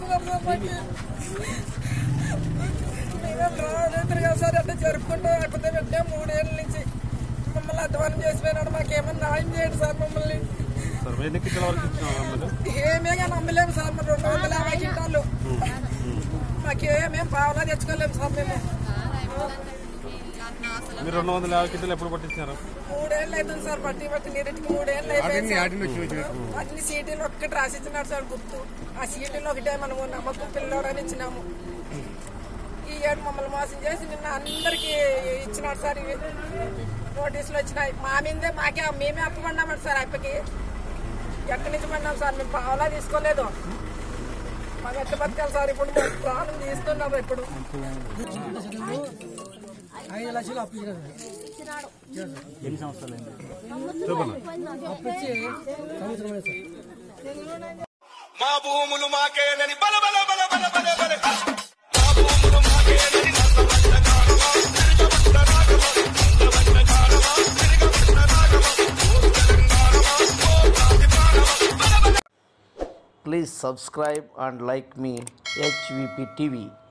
చేస్తున్నారు సార్ మాకు మేమేం రాలేదు కదా సార్ అంటే జరుపుకుంటూ లేకపోతే పెట్టే మూడేళ్ళ నుంచి మమ్మల్ని అధ్వానం చేసిపోయినాడు మాకేమన్నా న్యాయం చేయండి సార్ మమ్మల్ని సార్ వెయ్యి కిలోల వరకు ఇచ్చినాం అమ్మలు ఏమే కానీ నమ్మలేము సార్ మరి రెండు వందల యాభై క్వింటాలు మాకేమేం పావలా తెచ్చుకోలేము సార్ మేము మీరు రెండు వందల యాభై కిలోలు ఎప్పుడు పట్టించారు మూడేళ్ళు అవుతుంది సార్ బట్టి బట్టి నీటికి మూడేళ్ళు అయిపోయింది సార్. అన్ని సీటీలు ఒక్కటి రాసిచ్చినాడు సార్ గుర్తు ఆ సీటీలు ఒకటే మనము నమ్మకం పిల్లోడని ఇచ్చినాము ఈ ఏడు మమ్మల్ని మోసం చేసి నిన్న అందరికి ఇచ్చినాడు సార్ ఇవి నోటీసులు వచ్చినాయి మా మీదే మాకే మేమే అప్పమన్నామంట సార్ అప్పకి ఎక్కడి నుంచి పడినాం సార్ మేము పావలా తీసుకోలేదు మాకు ఎట్లా బతకాలి సార్ ఇప్పుడు మేము ప్రాణం తీస్తున్నాము ఇప్పుడు ఐదు లక్షలు అప్పు ఇచ్చినారు అప్పు ఇచ్చి సంవత్సరం అయింది సార్ మా భూములు మాకేనని బల బల బల బల బల బల మా భూములు మాకేనని నల్లబడ్డ కాలమా తిరగబడ్డ రాగమా నల్లబడ్డ కాలమా తిరగబడ్డ రాగమా ఓ తెలంగాణమా ఓ జాతి ప్రాణమా బల బల Please subscribe and like me HVP TV.